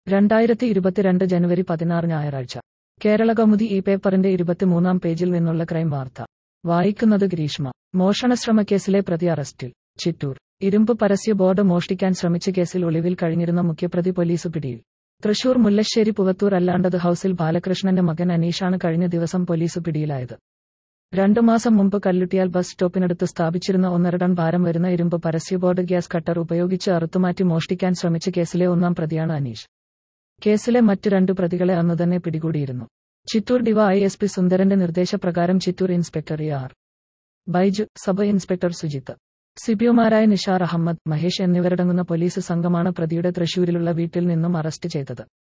രണ്ടായിരത്തി ഇരുപത്തിരണ്ട് ജനുവരി പതിനാറ് ഞായറാഴ്ച കേരള കൗമുദി ഈ പേപ്പറിന്റെ ഇരുപത്തിമൂന്നാം പേജിൽ നിന്നുള്ള ക്രൈം വാർത്ത വായിക്കുന്നത് ഗ്രീഷ്മ മോഷണശ്രമക്കേസിലെ പ്രതി അറസ്റ്റിൽ ചിറ്റൂർ ഇരുമ്പ് പരസ്യ ബോർഡ് മോഷ്ടിക്കാൻ ശ്രമിച്ച കേസിൽ ഒളിവിൽ കഴിഞ്ഞിരുന്ന മുഖ്യപ്രതി പോലീസ് പിടിയിൽ തൃശൂർ മുല്ലശ്ശേരി പുവത്തൂർ അല്ലാണ്ടത് ഹൌസിൽ ബാലകൃഷ്ണന്റെ മകൻ അനീഷാണ് കഴിഞ്ഞ ദിവസം പോലീസ് പിടിയിലായത് രണ്ടു മാസം മുമ്പ് കല്ലുട്ടിയാൽ ബസ് സ്റ്റോപ്പിനടുത്ത് സ്ഥാപിച്ചിരുന്ന ഒന്നര ടൺ ഭാരം വരുന്ന ഇരുമ്പ് പരസ്യ ബോർഡ് ഗ്യാസ് കട്ടർ ഉപയോഗിച്ച് അറുത്തുമാറ്റി മോഷ്ടിക്കാൻ ശ്രമിച്ച കേസിലെ ഒന്നാം പ്രതിയാണ് അനീഷ് കേസിലെ മറ്റു രണ്ട് പ്രതികളെ അന്നുതന്നെ പിടികൂടിയിരുന്നു Chittur D Y S P സുന്ദരന്റെ നിർദ്ദേശപ്രകാരം Chittur inspector A R Baiju sub inspector Sujith സിപിഒമാരായ നിഷാർ അഹമ്മദ് മഹേഷ് എന്നിവരടങ്ങുന്ന പോലീസ് സംഘമാണ് പ്രതിയുടെ തൃശൂരിലുള്ള വീട്ടിൽ നിന്നും അറസ്റ്റ് ചെയ്തത്